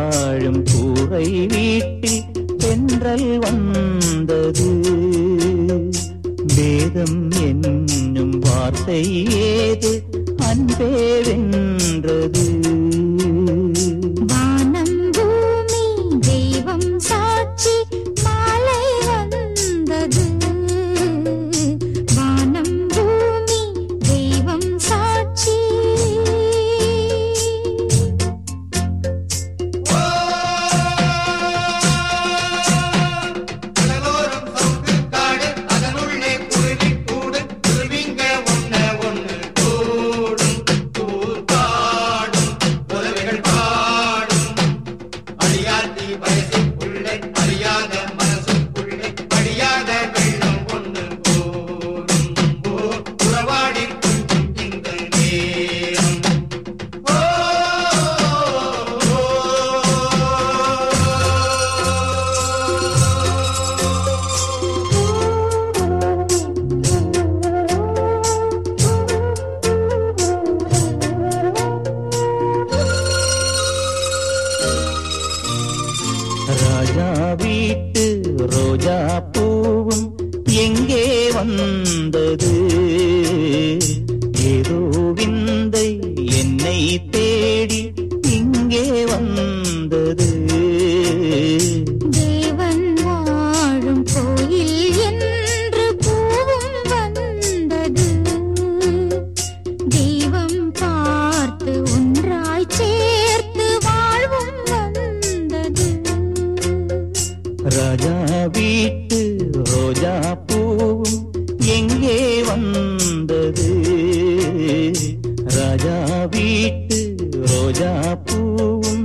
வாழும் கூரை வீட்டில் தென்றல் வந்தது வேதம் என்னும் வார்த்தை ஏது அன்பே வென்றது வானம் பூமி தெய்வம் சாட்சி மாலை வந்தது வானம் பூமி தெய்வம் சாட்சி கடலோரம் சவுக்கு காடு அதனுள்ளே குருவி கூடு குருவிங்க ஒண்ண ஒண்ணு கூடும் கூத்தாடும் உறவுகள் பாடும் அழியாத்தி வயசுக்குள்ளே அறியாத மனசுக்குள்ளே அழியாத வெள்ளம் ஒண்ணு போரும் ஓ உறவாடி கொஞ்சம் இந்த நேரம் ஓ ராஜா வீட்டு ரோஜா பூவும் எங்கே வந்தது ஏதோ விந்தை என்னை தேடி இங்கே வந்தது தேவன் வாழும் கோயில் என்று பூவும் வந்தது தெய்வம் பார்த்து ஒன்றாய் சேர்த்து வாழ்வும் வந்தது ராஜா வீட்டு ரோஜா பூவும் எங்கே வந்தது ராஜா வீட்டு ரோஜா பூவும்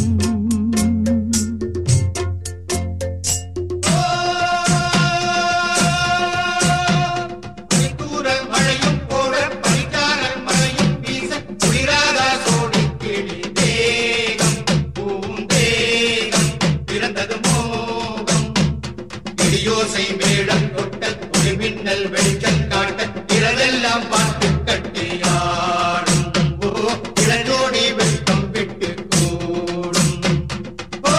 பனித்தூர மழையும் போட பனிக்காரல் மழையும் வீச குளிராதா சோடி கிளி தேகம் பூந்தேகம் பிறந்தது மோகம் இடியோசை மேடம் தொட்ட ஒளி மின்னல் வெளிச்சம் காட்ட இரவெல்லாம் பார்த்து கட்டியாடும் ஓ இளஞ்சோடி வெட்கம் விட்டு கூடும் ஓ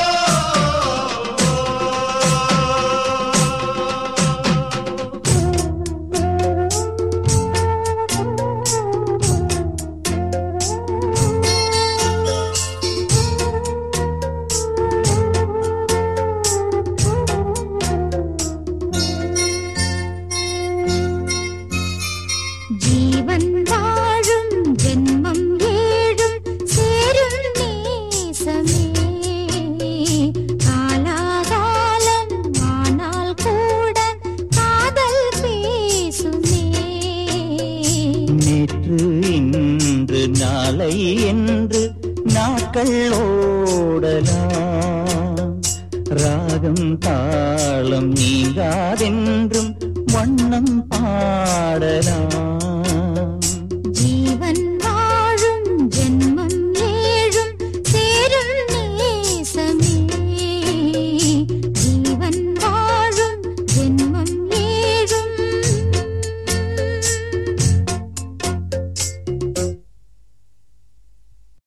ஜீவன் வாழும் ஜென்மம் ஏழும் சேரும் நேசமே காலாகாலம் ஆனால் கூட காதல் பேசுமே நேற்று இன்று நாளை என்று நாட்கள் ஓடலாம் ராகம் தாளம் நீங்காதென்றும் வண்ணம் பாடலாம்